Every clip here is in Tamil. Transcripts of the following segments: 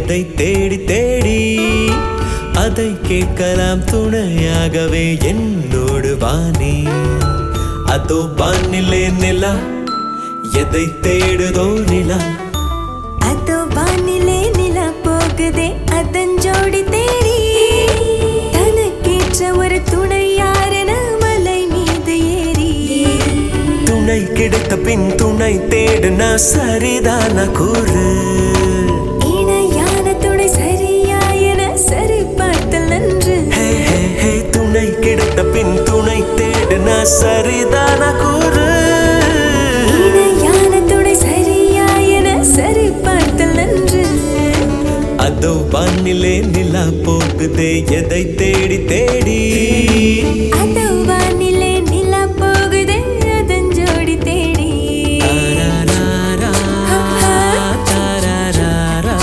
எதை தேடி தேடி அதை கேட்கலாம் துணையாகவே என்னோடு வாணி அதோ வானிலே நிலா எதை தேடுதோ நிலா அதோ வானிலே நிலா போகுதே அதன் ஜோடி தேடி தனக்கேற்ற ஒரு துணை யாரென மலை மீது ஏறி துணை கிடைத்த பின் துணை தேடுனா சரிதான கூறு இணையான துணை சரியா என சரி பார்த்தல் நன்று ஹே ஹே ஹே துணை கிடைத்த பின் துணை தேடுனா சரிதான கூறு இணையான துணை சரியா என சரி பார்த்தல் நன்று அதோ வானிலே நிலா போகுதே எதை தேடி தேடி அதோ வானிலே நிலா போகுதே அதன் ஜோடி தேடி தாராராரா, தாராராரா,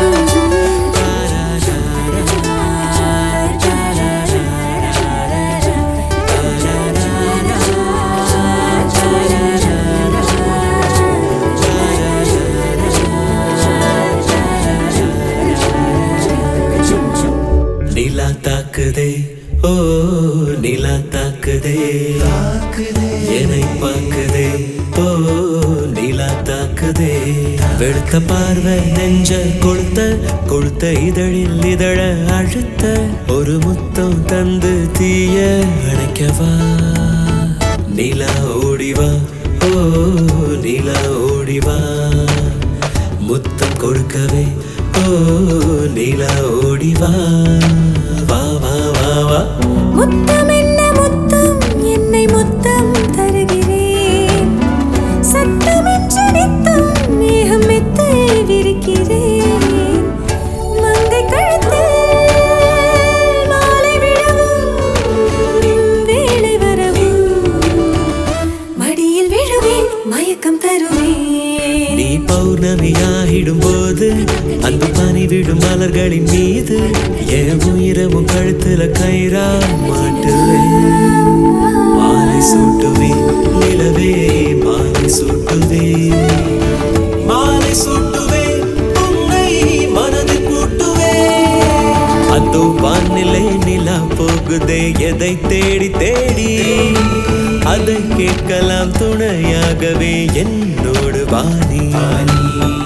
நிலா தாக்குதே ஓ நிலா தாக்குதே என்னை பார்க்குதே ஓ நிலா தாக்குதே வெளுத்த பார்வை நெஞ்ச கொளுத்த கொளுத்த இதழில் இதழ அழுத்த ஒரு முத்தம் தந்து தீய அணைக்கவா நிலா ஓடிவா ஓ நிலா ஓடிவா முத்தம் கொடுக்கவே ஓ நிலா ஓடிவா வா வா வா வா முத்தம் என்ன முத்தம் என்னை முத்தம் தருகிறேன் சத்தமின்றி நித்தம் மேகம் மெத்தை விரிக்கிறேன் மங்கை கழுத்தில் மாலை விழவும் வேலை வரவும் மடியில் விழுவேன் மயக்கம் தருவேன் நீ பௌர்ணமியாகிடும் போது அந்த பனி விடும் மலர்களின் மீது என் உயிரமும் கழுத்துல கயிறா மாட்டுவேன் மாலை சூட்டுவேன் நிலவே மாலை சூட்டுவேன் மாலை சூட்டுவேன் உன்னை மனதில் கூட்டுவேன் அதோ வானிலை நிலா போகுதே எதை தேடி தேடி அதை கேட்கலாம் துணையாகவே என்னோடு வாணி